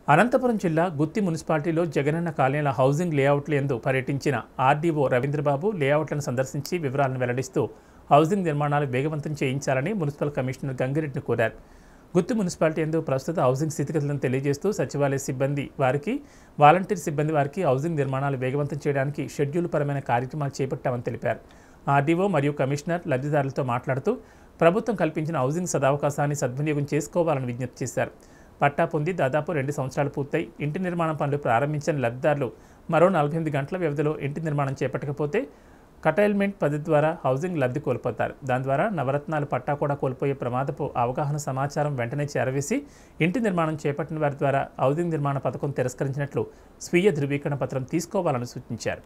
అనంతపురం జిల్లా గుత్తి మున్సిపాలిటీలో జగనన్న కాలనీల హౌసింగ్ లేఅవుట్ల యందు పర్యటించిన ఆర్డీఓ రవీంద్రబాబు లేఅవుట్లను సందర్శించి వివరాలను వెల్లడిస్తూ హౌసింగ్ నిర్మాణాలు వేగవంతం చేయించాలని మున్సిపల్ కమిషనర్ గంగిరెడ్డిని కోరారు గుత్తి మున్సిపాలిటీ యందు ప్రస్తుత హౌసింగ్ స్థితిగతులను తెలియజేస్తూ సచివాలయ సిబ్బంది వారికి వాలంటీర్ సిబ్బంది వారికి హౌసింగ్ నిర్మాణాలు వేగవంతం చేయడానికి షెడ్యూల్ పరమైన కార్యక్రమాలు చేపట్టామని తెలిపారు ఆర్డీఓ మరియు కమిషనర్ లబ్ధిదారులతో మాట్లాడుతూ ప్రభుత్వం కల్పించిన హౌసింగ్ సదావకాశాన్ని సద్వినియోగం చేసుకోవాలని విజ్ఞప్తి చేశారు పట్టా పొంది దాదాపు రెండు సంవత్సరాలు పూర్తయి ఇంటి నిర్మాణం పనులు ప్రారంభించిన లబ్ధిదారులు మరో నలభై ఎనిమిది గంటల వ్యవధిలో ఇంటి నిర్మాణం చేపట్టకపోతే కటైల్మెంట్ పద్ధతి ద్వారా హౌసింగ్ లబ్ధి కోల్పోతారు దాని ద్వారా నవరత్నాలు పట్టా కూడా కోల్పోయే ప్రమాదపు అవగాహన సమాచారం వెంటనే చేరవేసి ఇంటి నిర్మాణం చేపట్టిన వారి ద్వారా హౌసింగ్ నిర్మాణ పథకం తిరస్కరించినట్లు స్వీయ ధృవీకరణ పత్రం తీసుకోవాలని సూచించారు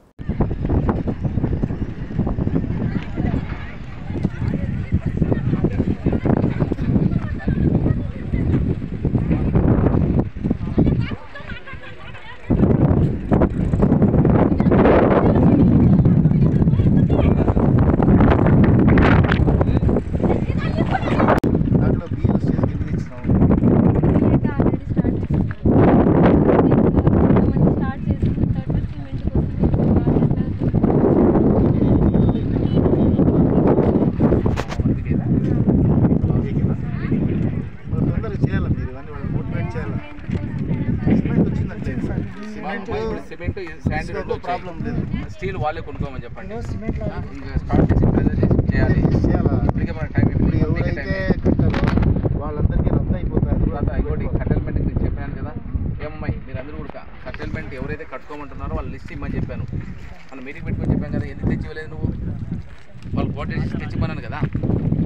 దాంట్లో బియ్యం స్టేజ్కి ఎందుకు ఇచ్చినావు అయితే ఆల్రెడీ స్టార్ట్ చేస్తున్నాం కొంతమంది స్టార్ట్ చేసుకుంటారు సిమెంట్ ఇప్పుడు తొందరగా చేయాలి మీరు ఇవన్నీ వాళ్ళు మోటివేట్ చేయాలి సిమెంట్ వచ్చిందంటే సిమెంట్ ఇప్పుడు సిమెంట్ శాండ్ రెండు ఇసుకకు ప్రాబ్లం లేదు స్టీల్ వాళ్ళే కొనుక్కోమని చెప్పండి ఆ, ఇంకా స్టార్ట్ చేసి ప్రెజర్ చేసి చేయాలి చేయాలా ఇప్పటికే మన టైం ఇప్పుడు ఇప్పుడు ఎవరైతే కట్టారో వాళ్ళందరికీ రద్దు అయిపోతారు తర్వాత ఇంకోటి కట్టెల్మెంట్ నేను చెప్పాను కదా ఏమమ్మాయి మీరు అందరూ కూడా కట్టెల్మెంట్ ఎవరైతే కట్టుకోమంటున్నారో వాళ్ళు లిస్ట్ ఇమ్మని చెప్పాను మనం మీటింగ్ పెట్టుకొని చెప్పాను కదా ఎందుకు తెచ్చివ్వలేదు నువ్వు వాళ్ళు కోటేసి తెచ్చిమన్నాను కదా